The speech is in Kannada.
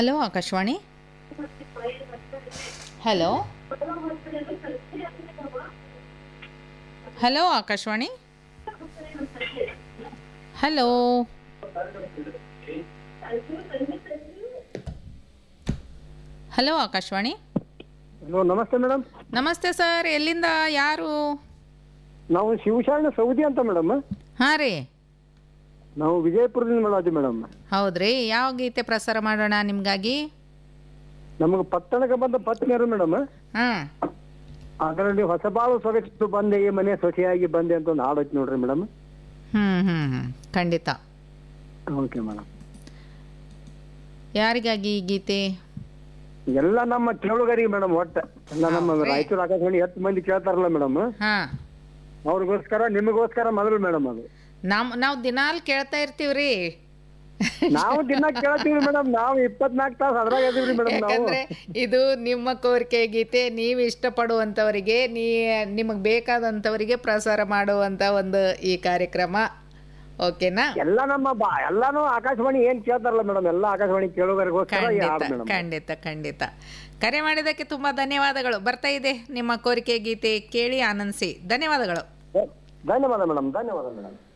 hello Akashvani hello hello Akashvani hello hello Akashvani hello ನಮಸ್ತೆ ಮೇಡಮ್ ನಮಸ್ತೆ ಸರ್ ಎಲ್ಲಿಂದ ಯಾರು ನಾವು ಶಿವಶರಣ ಸೌದಿ ಅಂತ ಮೇಡಮ್ ಹಾಂ ರೀ ನಾವು ವಿಜಯಪುರದಿಂದ ಮಾಡಾತೀವಿ ಮೇಡಮ್ ಹೌದ್ರಿ ಯಾವ ಗೀತೆ ಪ್ರಸಾರ ಮಾಡೋಣ ನಿಮಗಾಗಿ ನಮಗೆ ಪಟ್ಟಣಕ್ಕೆ ಬಂದ ಪತ್ನಿಯರು ಮೇಡಮ್ ಹಾಂ ಅದರಲ್ಲಿ ಹೊಸಬಾಳು ಸೊಗಸು ಬಂದೆ ಈ ಮನೆ ಸೊಸೆಯಾಗಿ ಬಂದೆ ಅಂತ ಒಂದು ಹಾಡು ಐತಿ ನೋಡ್ರಿ ಮೇಡಮ್ ಹ್ಞೂ ಹ್ಞೂ ಹ್ಞೂ ಖಂಡಿತ ಓಕೆ ಮೇಡಮ್ ಯಾರಿಗಾಗಿ ಈ ಗೀತೆ ಎಲ್ಲ ನಮ್ಮ ಕೇಳುಗರಿಗೆ ಮೇಡಮ್ ಒಟ್ಟ ಎಲ್ಲ ನಮ್ಮ ರಾಯಚೂರು ಆಕಾಶವಾಣಿ ಎಷ್ಟು ಮಂದಿ ಕೇಳ್ತಾರಲ್ಲ ಮೇಡಮ್ ಹಾಂ ಅವ್ರಿಗೋಸ್ಕರ ನಿಮಗೋಸ್ಕರ ಮೊದಲು ಮೇಡಮ್ ಅದು ನಮ್ ನಾವು ದಿನಾಲ್ ಕೇಳ್ತಾ ಇರ್ತೀವ್ರಿ ನಾವು ದಿನ ಕೇಳ್ತೀವಿ ಮೇಡಮ್ ನಾವು ಇಪ್ಪತ್ನಾಲ್ಕು ತಾಸು ಅದ್ರಾಗ ಇದೀವ್ರಿ ಮೇಡಮ್ ನಾವು ಯಾಕಂದ್ರೆ ಇದು ನಿಮ್ಮ ಕೋರಿಕೆ ಗೀತೆ ನೀವು ಇಷ್ಟಪಡುವಂಥವರಿಗೆ ನೀ ನಿಮಗೆ ಬೇಕಾದಂಥವರಿಗೆ ಪ್ರಸಾರ ಮಾಡುವಂಥ ಒಂದು ಈ ಕಾರ್ಯಕ್ರಮ ಓಕೆನಾ ಎಲ್ಲ ನಮ್ಮ ಬಾ ಎಲ್ಲಾನು ಆಕಾಶವಾಣಿ ಏನ್ ಕೇಳ್ತಾರಲ್ಲ ಮೇಡಮ್ ಎಲ್ಲ ಆಕಾಶವಾಣಿ ಕೇಳುಗರಿಗೋಸ್ಕರ ಈ ಹಾಡು ಖಂಡಿತ ಮೇಡಮ್ ಖಂಡಿತ ಖಂಡಿತ ಕರೆ ಮಾಡಿದ್ದಕ್ಕೆ ತುಂಬ ಧನ್ಯವಾದಗಳು ಬರ್ತಾ ಇದೆ ನಿಮ್ಮ ಕೋರಿಕೆ ಗೀತೆ ಕೇಳಿ ಆನಂದಿಸಿ ಧನ್ಯವಾದಗಳು ಧನ್ಯವಾದ ಮೇಡಮ್ ಧನ್ಯವಾದ ಮೇಡಮ್